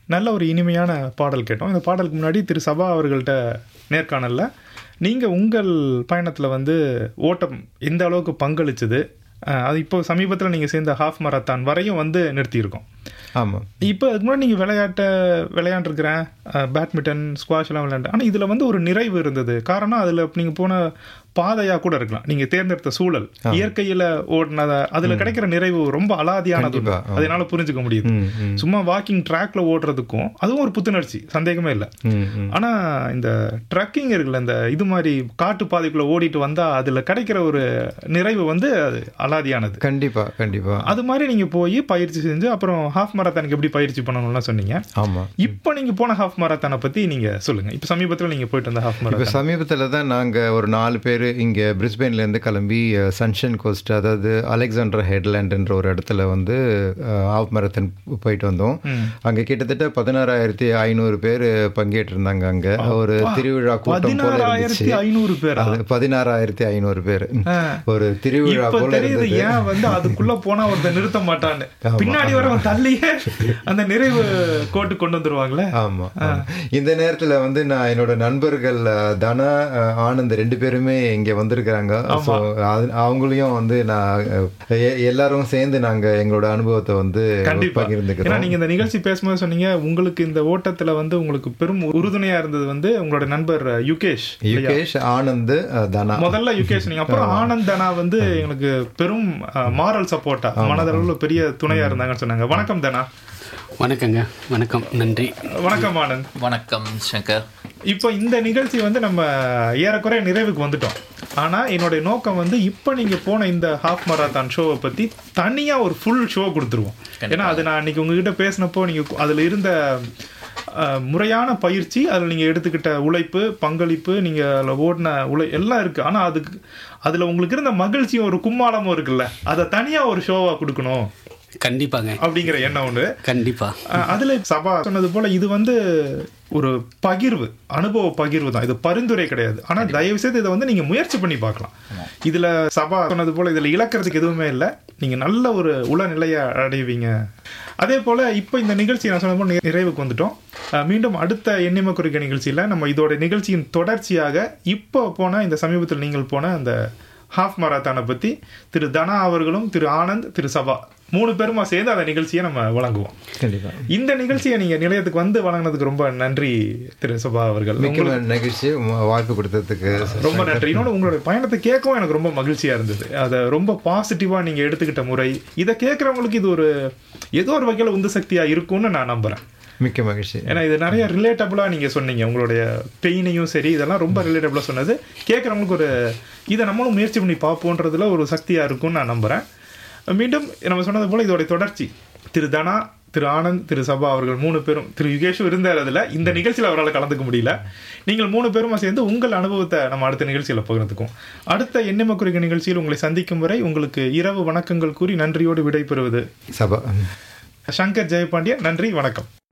நல்ல ஒரு இனிமையான பாடல் கேட்டோம் இந்த பாடலுக்கு முன்னாடி திரு சபா அவர்கள்ட்ட நேர்காணலில் நீங்கள் உங்கள் பயணத்தில் வந்து ஓட்டம் எந்த அளவுக்கு பங்களிச்சது அஹ், அது இப்போ சமீபத்தில் நீங்கள் சேர்ந்த ஹாஃப் மராத்தான் வரையும் வந்து நிறுத்தியிருக்கோம் ஆமாம் இப்போ அதுக்கு முன்னாடி நீங்கள் விளையாட்டை விளையாண்டுருக்கிறேன் பேட்மிண்டன் ஸ்குவாஷ் எல்லாம் விளையாண்டு ஆனால் இதில் வந்து ஒரு நிறைவு இருந்தது காரணம் அதில் நீங்கள் போன பாதையாக கூட இருக்கலாம் நீங்கள் தேர்ந்தெடுத்த சூழல் இயற்கையில் ஓடினத அதில் கிடைக்கிற நிறைவு ரொம்ப அலாதியானது கண்டிப்பா, ஆமா. அதனால புரிஞ்சுக்க முடியுது ம், ம். சும்மா வாக்கிங் ட்ராக்ல ஓடுறதுக்கும் அதுவும் ஒரு புத்துணர்ச்சி சந்தேகமே இல்லை ம், ம். ஆனா இந்த ட்ரக்கிங் இருக்குல்ல இந்த இது மாதிரி காட்டு பாதைக்குள்ள ஓடிட்டு வந்தா அதுல கிடைக்கிற ஒரு நிறைவு வந்து அது அலாதியானது கண்டிப்பா கண்டிப்பா அது மாதிரி நீங்க போய் பயிற்சி செஞ்சு அப்புறம் ஹாஃப் மராத்தானுக்கு எப்படி பயிற்சி பண்ணணும்லாம் சொன்னீங்க ஆமா இப்போ நீங்க போன ஹாஃப் மராத்தானை பத்தி நீங்க சொல்லுங்க இப்போ சமீபத்துல நீங்க போயிட்டு வந்த ஹாஃப் இப்போ மராத்தான் சமீபத்தில் தான் நாங்கள் ஒரு நாலு பேர் இங்கே பிரிஸ்பெயின்லேருந்து கிளம்பி சன்ஷன் கோஸ்ட் அதாவது அலெக்சாண்டர் ஹெட்லேண்ட்ன்ற ஒரு இடத்துல வந்து ஆஃப் மரத்தன் போயிட்டு வந்தோம் அங்கே கிட்டத்தட்ட பதினாறாயிரத்தி ஐநூறு பேர் பங்கேற்றிருந்தாங்க அங்கே ஒரு திருவிழா கூட்டம் போல பதினாறாயிரத்தி இருந்துச்சு ஐநூறு பேர் அது பதினாறாயிரத்தி ஐநூறு பேர் ஒரு திருவிழா இப்ப போல தெரியுது இருந்தது ஏன் வந்து அதுக்குள்ள போனா ஒருத்தர் நிறுத்த மாட்டான்னு பின்னாடி வரவன் தள்ளியே அந்த நிறைவு கோட்டு கொண்டு வந்துருவாங்களே ஆமா ஆமா. இந்த நேரத்துல வந்து நான் என்னோட நண்பர்கள் அஹ், தனா அஹ், ஆனந்த் ரெண்டு பேருமே இங்க வந்திருக்கிறாங்க ஸோ அவங்களையும் வந்து நான் அஹ், எ- எல்லாரும் சேர்ந்து நாங்க எங்களோட அனுபவத்தை வந்து கண்டிப்பா ஏன்னா பகிர்ந்துக்கிறோம் நீங்க இந்த நிகழ்ச்சி பேசும்போது சொன்னீங்க உங்களுக்கு இந்த ஓட்டத்துல வந்து உங்களுக்கு பெரும் உறுதுணையா இருந்தது வந்து உங்களோட நண்பர் யுகேஷ் யுகேஷ் ஆனந்த் அஹ், தனா முதல்ல யுகேஷ் நீங்க அப்புறம் ஆனந்த் தனா வந்து எங்களுக்கு பெரும் மாரல் சப்போர்ட்டா மனதளவுல பெரிய துணையா இருந்தாங்கன்னு சொன்னாங்க வணக்கம் தனா வணக்கங்க வணக்கம் நன்றி வணக்கம் ஆனந்த் வணக்கம் சங்கர் இப்போ இந்த நிகழ்ச்சி வந்து நம்ம ஏறக்குறைய நிறைவுக்கு வந்துட்டோம் ஆனா என்னுடைய நோக்கம் வந்து இப்போ நீங்க போன இந்த ஹாஃப் மராத்தான் ஷோவை பத்தி தனியா ஒரு ஃபுல் ஷோ கொடுத்துருவோம் ஏன்னா அது நான் அன்னைக்கு உங்ககிட்ட பேசினப்போ நீங்க அதுல இருந்த அஹ், முறையான பயிற்சி அதில் நீங்கள் எடுத்துக்கிட்ட உழைப்பு பங்களிப்பு நீங்கள் அதில் ஓடின உழை எல்லாம் இருக்குது ஆனால் அதுக்கு அதில் உங்களுக்கு இருந்த மகிழ்ச்சியும் ஒரு கும்மாளமும் இருக்குல்ல அதை தனியாக ஒரு ஷோவாக கொடுக்கணும் கண்டிப்பாங்க அப்படிங்கிற எண்ணம் ஒன்று கண்டிப்பா அஹ் அதுல சபா சொன்னது போல இது வந்து ஒரு பகிர்வு அனுபவ பகிர்வு தான் இது பரிந்துரை கிடையாது ஆனா தயவு செய்து இதை வந்து நீங்க முயற்சி பண்ணி பார்க்கலாம் இதுல சபா சொன்னது போல இதுல இழக்கிறதுக்கு எதுவுமே இல்லை நீங்க நல்ல ஒரு உளநிலையை அடைவீங்க அதே போல இப்போ இந்த நிகழ்ச்சி நான் சொன்னது போல நி- நிறைவுக்கு வந்துட்டோம் அஹ் மீண்டும் அடுத்த எண்ணிம குறிக்க நிகழ்ச்சியில நம்ம இதோட நிகழ்ச்சியின் தொடர்ச்சியாக இப்போ போன இந்த சமீபத்தில் நீங்கள் போன அந்த ஹாஃப் மராத்தானை பத்தி திரு தனா அவர்களும் திரு ஆனந்த் திரு சபா மூணு பேருமா சேர்ந்து அந்த நிகழ்ச்சியை நம்ம வழங்குவோம் கண்டிப்பா இந்த நிகழ்ச்சியை நீங்க நிலையத்துக்கு வந்து வழங்கினதுக்கு ரொம்ப நன்றி திரு சபா அவர்கள் மிக்க நிகழ்ச்சி உம், வாய்ப்பு கொடுத்ததுக்கு ரொம்ப நன்றி இன்னொன்று உங்களுடைய பயணத்தை கேட்கவும் எனக்கு ரொம்ப மகிழ்ச்சியா இருந்தது அதை ரொம்ப பாசிட்டிவா நீங்க எடுத்துக்கிட்ட முறை இதை கேட்கறவங்களுக்கு இது ஒரு ஏதோ ஒரு வகையில உந்து சக்தியா இருக்கும்னு நான் நம்புறேன் மிக்க மகிழ்ச்சி ஏன்னா இது நிறைய ரிலேட்டபுளா நீங்க சொன்னீங்க உங்களுடைய பெயினையும் சரி இதெல்லாம் ரொம்ப ரிலேட்டபுளா சொன்னது கேட்கறவங்களுக்கு ஒரு இதை நம்மளும் முயற்சி பண்ணி பார்ப்போன்றதுல ஒரு சக்தியா இருக்கும்னு நான் நம்புறேன் மீண்டும் நம்ம சொன்னது போல இதோடைய தொடர்ச்சி திரு தனா திரு ஆனந்த் திரு சபா அவர்கள் மூணு பேரும் திரு யுகேஷும் இருந்தார் அதுல இந்த நிகழ்ச்சியில் அவரால் கலந்துக்க முடியல நீங்கள் மூணு பேருமா சேர்ந்து உங்கள் அனுபவத்தை நம்ம அடுத்த நிகழ்ச்சியில் பகிர்ந்துக்கும் அடுத்த எண்ணெம குறிக்க நிகழ்ச்சியில் உங்களை சந்திக்கும் வரை உங்களுக்கு இரவு வணக்கங்கள் கூறி நன்றியோடு விடைபெறுவது சபா சங்கர் ஜெயபாண்டியன் நன்றி வணக்கம்